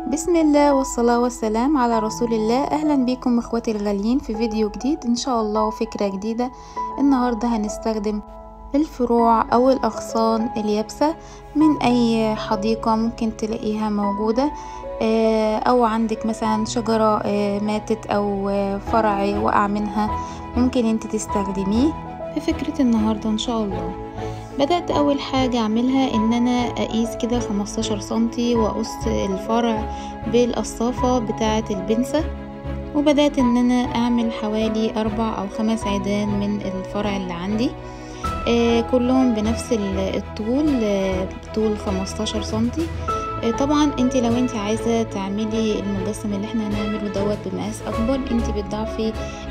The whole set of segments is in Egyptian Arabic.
بسم الله والصلاة والسلام على رسول الله أهلا بكم اخواتي الغاليين في فيديو جديد إن شاء الله وفكرة جديدة النهاردة هنستخدم الفروع أو الأغصان اليابسة من أي حديقة ممكن تلاقيها موجودة أو عندك مثلا شجرة ماتت أو فرع وقع منها ممكن انت تستخدميه في فكرة النهاردة إن شاء الله بدأت أول حاجة أعملها إن أنا أقيس كده خمستاشر سنتي وأقص الفرع بالقصافة بتاعة البنسة وبدأت إن أنا أعمل حوالي أربع أو خمس عيدان من الفرع اللي عندي آه كلهم بنفس الطول آه طول خمستاشر سنتي آه طبعا انت لو انت عايزة تعملي المجسم اللي احنا هنعمله دوت بمقاس اكبر انت بتضعفي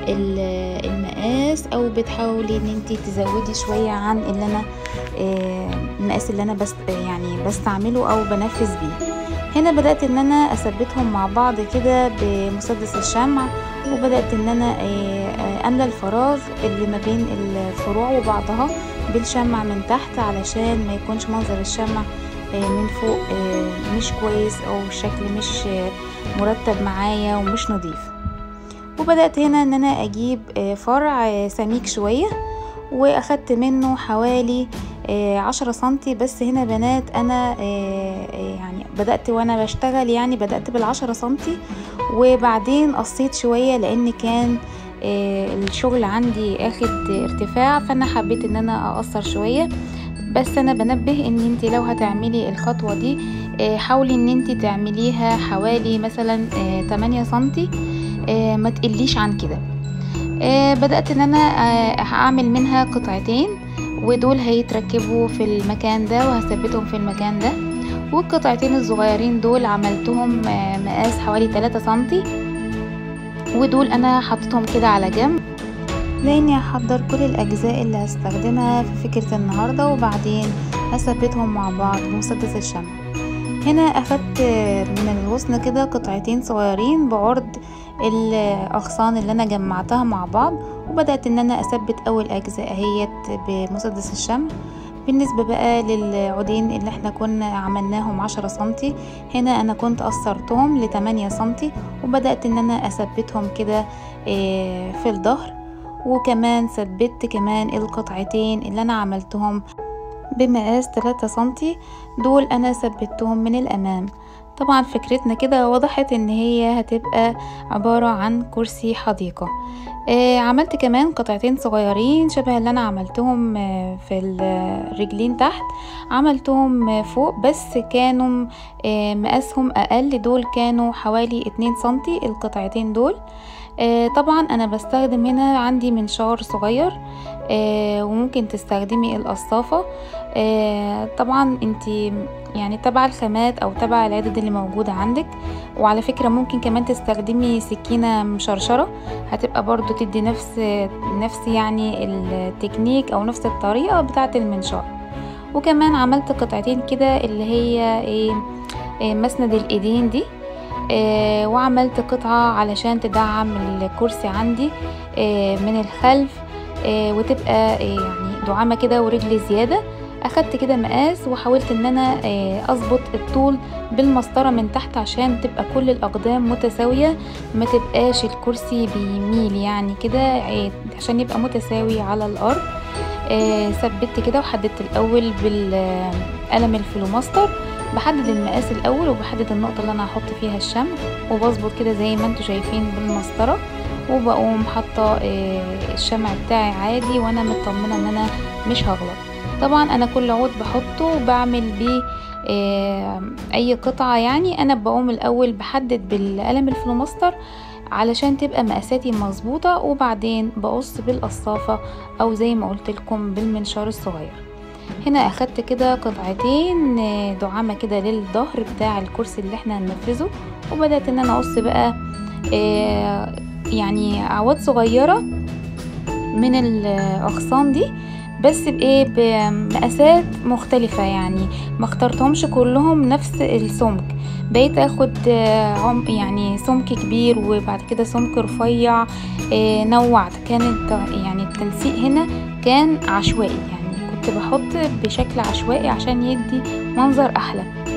المقاس او بتحاولي ان انت تزودي شوية عن اللي انا المقاس اللي انا بس يعني بستعمله او بنفذ بيه هنا بدأت ان انا اثبتهم مع بعض كده بمسدس الشمع وبدأت ان انا املى الفراغ اللي ما بين الفروع وبعضها بالشمع من تحت علشان ما يكونش منظر الشمع من فوق مش كويس او الشكل مش مرتب معايا ومش نظيف وبدأت هنا ان انا اجيب فرع سميك شوية واخدت منه حوالي عشرة سنتي بس هنا بنات انا يعني بدأت وانا بشتغل يعني بدأت بالعشرة سنتي وبعدين قصيت شوية لان كان الشغل عندي اخد ارتفاع فانا حبيت ان انا اقصر شوية بس انا بنبه ان انت لو هتعملي الخطوة دي حاولي ان انت تعمليها حوالي مثلا 8 سنتي ما تقليش عن كده بدأت ان انا هعمل منها قطعتين ودول هيتركبوا في المكان ده وهثبتهم في المكان ده والقطعتين الصغيرين دول عملتهم مقاس حوالي 3 سنتي ودول انا حطيتهم كده على جنب لاني هحضر كل الاجزاء اللي هستخدمها في فكرة النهاردة وبعدين هثبتهم مع بعض بمسدس الشمع هنا اخدت من الغصن كده قطعتين صغيرين بعرض الاغصان اللي انا جمعتها مع بعض وبدأت ان انا اثبت اول اجزاء اهيت بمسدس الشمع بالنسبة بقى للعودين اللي احنا كنا عملناهم عشرة سنتي هنا انا كنت قصرتهم لتمانية سنتي وبدأت ان انا اثبتهم كده في الظهر وكمان ثبت كمان القطعتين اللي انا عملتهم بمقاس 3 سنتي دول انا ثبتهم من الامام طبعا فكرتنا كده وضحت ان هي هتبقى عبارة عن كرسي حديقة آه عملت كمان قطعتين صغيرين شبه اللي انا عملتهم آه في الرجلين تحت عملتهم آه فوق بس كانوا آه مقاسهم اقل دول كانوا حوالي 2 سنتي القطعتين دول آه طبعا انا بستخدم هنا عندي منشار صغير آه وممكن تستخدمي القصافة آه طبعا انت يعني تبع الخامات او تبع العدد اللي موجودة عندك وعلى فكرة ممكن كمان تستخدمي سكينة مشرشرة هتبقى برضو تدي نفس نفس يعني التكنيك او نفس الطريقة بتاعة المنشار وكمان عملت قطعتين كده اللي هي ايه, إيه مسند الايدين دي آه وعملت قطعة علشان تدعم الكرسي عندي آه من الخلف آه وتبقى يعني دعامة كده ورجل زيادة اخدت كده مقاس وحاولت ان انا اظبط الطول بالمسطره من تحت عشان تبقى كل الاقدام متساويه ما تبقاش الكرسي بيميل يعني كده عشان يبقى متساوي على الارض ثبت كده وحددت الاول بالقلم الفلوماستر بحدد المقاس الاول وبحدد النقطه اللي انا هحط فيها الشمع وبظبط كده زي ما انتم شايفين بالمسطره وبقوم حاطه الشمع بتاعي عادي وانا مطمنه ان انا مش هغلط طبعا انا كل عود بحطه بعمل بيه اي قطعه يعني انا بقوم الاول بحدد بالقلم الفلوماستر علشان تبقى مقاساتي مظبوطه وبعدين بقص بالقصافه او زي ما قلت لكم بالمنشار الصغير هنا اخدت كده قطعتين دعامة كده للظهر بتاع الكرسي اللي احنا هننفذه وبدأت ان انا اقص بقى يعني اعواد صغيرة من الاغصان دي بس بايه بمقاسات مختلفة يعني ما اخترتهمش كلهم نفس السمك بقيت اخد يعني سمك كبير وبعد كده سمك رفيع نوعت كانت يعني التنسيق هنا كان عشوائي يعني كنت بحط بشكل عشوائي عشان يدي منظر احلى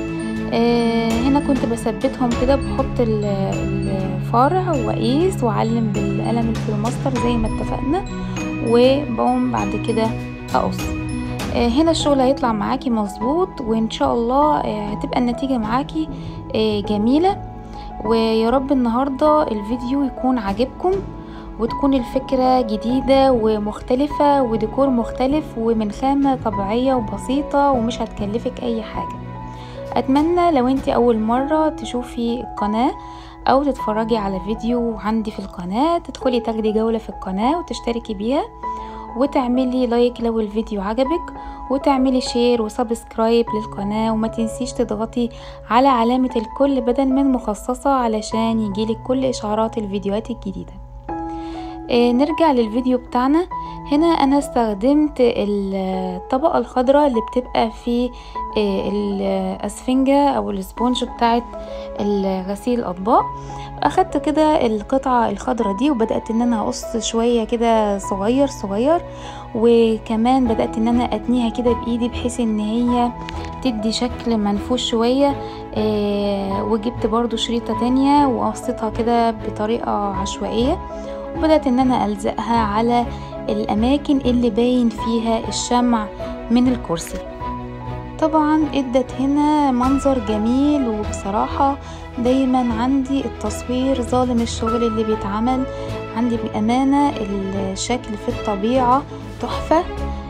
آه هنا كنت بثبتهم كده بحط الفرع واقيس واعلم بالقلم الفلوماستر زي ما اتفقنا وبقوم بعد كده اقص آه هنا الشغل هيطلع معاكي مظبوط وان شاء الله آه هتبقى النتيجة معاكي آه جميلة ويا رب النهاردة الفيديو يكون عاجبكم وتكون الفكرة جديدة ومختلفة وديكور مختلف ومن خامة طبيعية وبسيطة ومش هتكلفك اي حاجة اتمنى لو انت اول مرة تشوفي القناة او تتفرجي على فيديو عندي في القناة تدخلي تاخدي جولة في القناة وتشتركي بيها وتعملي لايك لو الفيديو عجبك وتعملي شير وسبسكرايب للقناة وما تنسيش تضغطي على علامة الكل بدل من مخصصة علشان يجيلك كل اشعارات الفيديوهات الجديدة آه نرجع للفيديو بتاعنا هنا انا استخدمت الطبقة الخضراء اللي بتبقى في آه الاسفنجة او الاسبونج بتاعت غسيل الاطباق اخدت كده القطعة الخضراء دي وبدأت ان انا اقص شوية كده صغير صغير وكمان بدأت ان انا اتنيها كده بايدي بحيث ان هي تدي شكل منفوش شوية آه وجبت برضو شريطة تانية وقصيتها كده بطريقة عشوائية وبدأت ان انا الزقها على الاماكن اللي باين فيها الشمع من الكرسي طبعا ادت هنا منظر جميل وبصراحة دايما عندي التصوير ظالم الشغل اللي بيتعمل عندي بأمانة الشكل في الطبيعة تحفة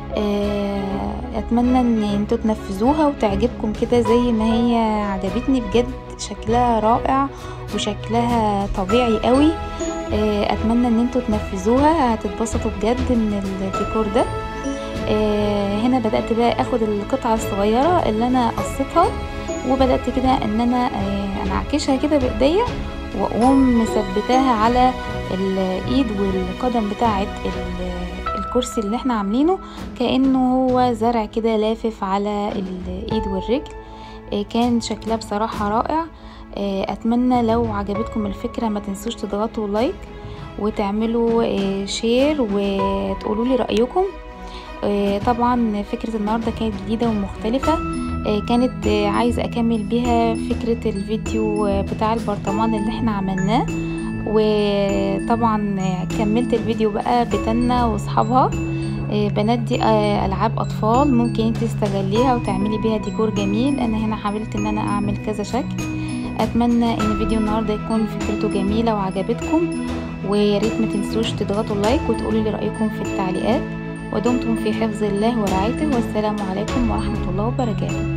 اتمنى ان انتوا تنفذوها وتعجبكم كده زي ما هي عجبتني بجد شكلها رائع وشكلها طبيعي قوي اتمنى ان انتوا تنفذوها هتتبسطوا بجد من الديكور ده هنا بدأت بقى اخد القطعة الصغيرة اللي انا قصيتها وبدأت كده ان انا انعكشها كده بايديا واقوم مثبتاها على الايد والقدم بتاعه الكرسي اللي احنا عاملينه كانه هو زرع كده لافف على الايد والرجل كان شكلها بصراحه رائع اتمنى لو عجبتكم الفكره ما تنسوش تضغطوا لايك وتعملوا شير وتقولوا لي رايكم طبعا فكره النهارده كانت جديده ومختلفه كانت عايزه اكمل بيها فكره الفيديو بتاع البرطمان اللي احنا عملناه وطبعا كملت الفيديو بقى بتنا واصحابها بنات دي العاب اطفال ممكن انت تستغليها وتعملي بيها ديكور جميل انا هنا حاولت ان انا اعمل كذا شكل اتمنى ان فيديو النهارده يكون فكرته جميله وعجبتكم ويا ريت ما تنسوش تضغطوا لايك وتقولوا لي رايكم في التعليقات ودمتم في حفظ الله ورعايته والسلام عليكم ورحمه الله وبركاته